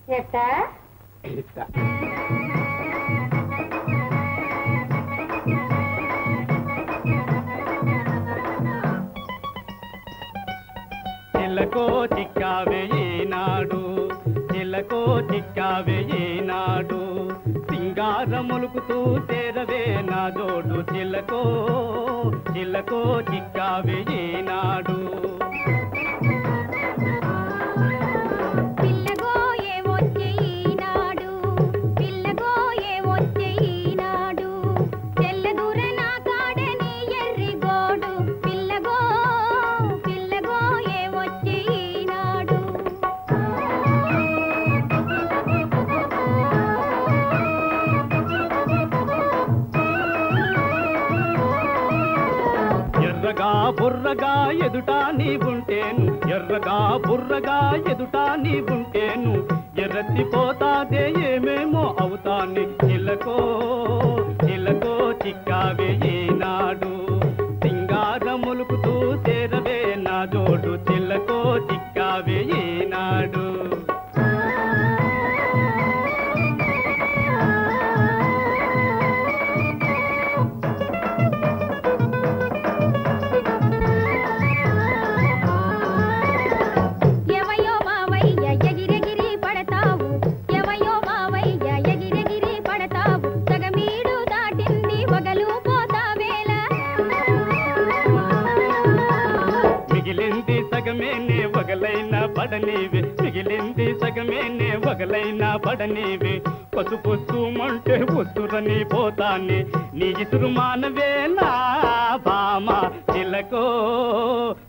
ఎట్టా ఇట్ట. చిలకో చిక్కావే ఈనాడు చిలకో చిక్కావే ఈనాడు సింగార ములుకుతూ చేరవే నా జోడు చిలకో చిలకో చిక్కావే ఈనాడు పిల్లగోయే వచ్చే ఈనాడు పిల్లగోయే వచ్చే ఈనాడు తెల్లదూర నా కాడని ఎర్రి గోడు పిల్లగో పిల్లగోయే వచ్చే ఈనాడు ఎర్రగా బుర్రగా ఎదుట నీవుంటేను ఎర్రగా బుర్రగా ఎదుట నీవుంటేను ఎర్రతిపోతాదే ఏమేమో అవుతాని చిలకో చిలకో చిక్కావే ఈనాడు సింగార ములుకుతూ చేరవే నా జోడు చిలకో చిక్కావే ఈనాడు ఎవయో మావయ్య ఎగిరెగిరి పడతావు ఎవయో మావయ్య ఎగిరెగిరి పడతావు సగమీడు దాటింది వగలు పోతావేల మిగిలింది సగమేనే వగలైన పడనీవి మిగిలింది సగమేనే వగలైన పడనీవి పసుపు మంటే ఉసురని పోతాన్ని నీ ఇసురు మానవే నా బామ చిలకో